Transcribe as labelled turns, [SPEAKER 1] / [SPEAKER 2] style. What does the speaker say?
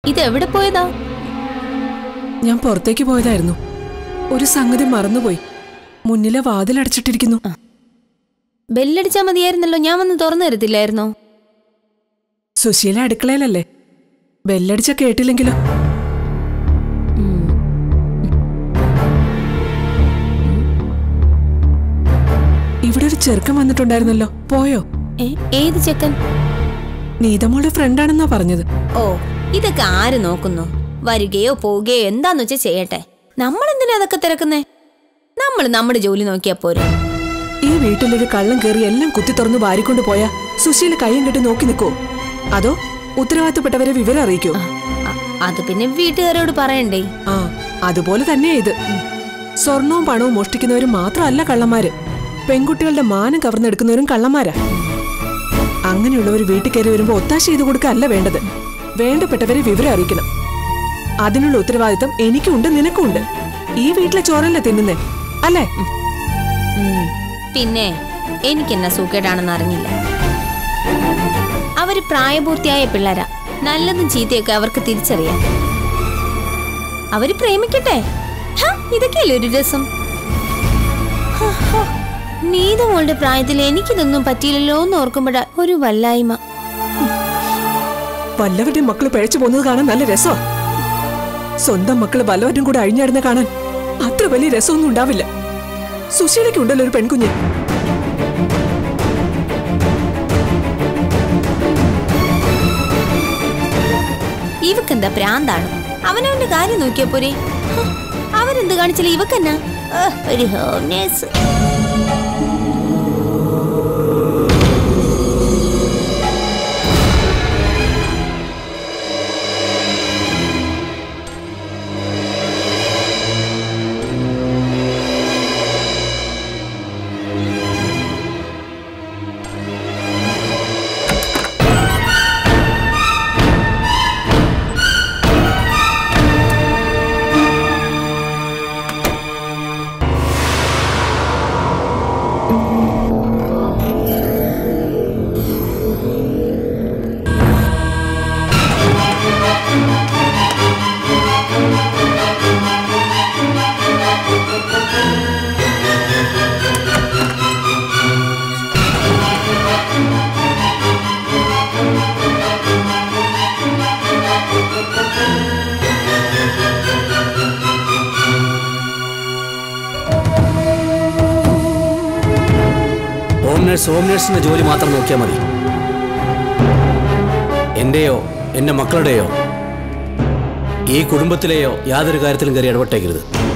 [SPEAKER 1] ഇത് എവിടെ പോയതാ
[SPEAKER 2] ഞാൻ പുറത്തേക്ക് പോയതായിരുന്നു ഒരു സംഗതി മറന്നുപോയി മുന്നിലെ വാതിലടച്ചിട്ടിരിക്കുന്നു
[SPEAKER 1] ബെല്ലടിച്ചാ മതിയായിരുന്നല്ലോ ഞാൻ വന്ന് തുറന്നു തരത്തില്ലായിരുന്നോ
[SPEAKER 2] സുശീല അടുക്കളയിലല്ലേ ബെല്ലടിച്ച കേട്ടില്ലെങ്കിലോ ഇവിടെ ഒരു ചെറുക്കൻ വന്നിട്ടുണ്ടായിരുന്നല്ലോ പോയോ
[SPEAKER 1] ഏ, ഏത് ചെക്കൻ
[SPEAKER 2] നീതമോളുടെ ഫ്രണ്ടാണെന്നാ പറഞ്ഞത്
[SPEAKER 1] ഓ ഇതൊക്കെ ആര് നോക്കുന്നു വരികയോ പോവുകയോ എന്താന്ന് വെച്ചാ ചെയ്യട്ടെ നമ്മൾ എന്തിനാ അതൊക്കെ തിരക്കുന്നേ നമ്മൾ നമ്മുടെ ജോലി നോക്കിയാ പോരെ
[SPEAKER 2] ഈ വീട്ടിലൊരു കള്ളം കയറി എല്ലാം കുത്തി തുറന്ന് വാരിക്കൊണ്ട് പോയാ സുശീല കയ്യും കെട്ടി നോക്കി നിൽക്കോ അതോ ഉത്തരവാദിത്തപ്പെട്ടവരെ വിവരം അറിയിക്കോ
[SPEAKER 1] അ- അത് പിന്നെ വീട്ടുകാരോട് പറയണ്ടേ
[SPEAKER 2] ആ അതുപോലെ തന്നെയാ ഇത് സ്വർണവും പണവും മോഷ്ടിക്കുന്നവരും മാത്രമല്ല കള്ളന്മാര് പെൺകുട്ടികളുടെ മാനം കവർന്നെടുക്കുന്നവരും കള്ളന്മാരാ അങ്ങനെയുള്ളവർ വീട്ടിൽ കയറി വരുമ്പോ ഒത്താശ ചെയ്തു കൊടുക്കല്ല വേണ്ടത് വേണ്ടപ്പെട്ടവരെ വിവരം അറിയിക്കണം അതിനുള്ള ഉത്തരവാദിത്തം എനിക്കുണ്ട് നിനക്കുണ്ട് ഈ വീട്ടിലെ ചോറല്ലേ തിന്നുന്നേ അല്ലേ
[SPEAKER 1] ഉം. പിന്നെ എനിക്കെന്നാ സൂക്കേടാണെന്ന് അറിഞ്ഞില്ല അവര് പ്രായപൂർത്തിയായ പിള്ളേരാ നല്ലതും ചീത്തയൊക്കെ അവർക്ക് തിരിച്ചറിയാം അവര് പ്രേമിക്കട്ടെ ഹ, ഇതൊക്കെയല്ലേ ഒരു രസം ഹ, ഹ. നീതമോളുടെ പ്രായത്തിൽ എനിക്കിതൊന്നും പറ്റിയില്ലല്ലോ എന്ന് ഓർക്കുമ്പോഴാ ഒരു വല്ലായ്മ
[SPEAKER 2] വല്ലവരുടെ മക്കള് പഴച്ചു പോകുന്നത് കാണാൻ നല്ല രസമാ സ്വന്തം മക്കള് വല്ലവരും കൂടെ അഴിഞ്ഞാടുന്ന കാണാൻ അത്ര വലിയ രസമൊന്നും ഉണ്ടാവില്ല സുശീലയ്ക്കുണ്ടല്ലോ ഒരു പെൺകുഞ്ഞ്
[SPEAKER 1] ഇവക്കെന്താ പ്രാന്താണ് അവനവന്റെ കാര്യം നോക്കിയാ പോരെ ഹ, അവരെന്ത് കാണിച്ചാലും ഇവക്കെന്നാ ഏഹ്, ഒരു ഹോംനേഴ്സ്
[SPEAKER 3] ഹോം നേഴ്സ് ഹോം നേഴ്സിന്റെ ജോലി മാത്രം നോക്കിയാൽ മതി എന്റെയോ എന്റെ മക്കളുടെയോ ഈ കുടുംബത്തിലെയോ യാതൊരു കാര്യത്തിലും കയറി ഇടപെട്ടേക്കരുത്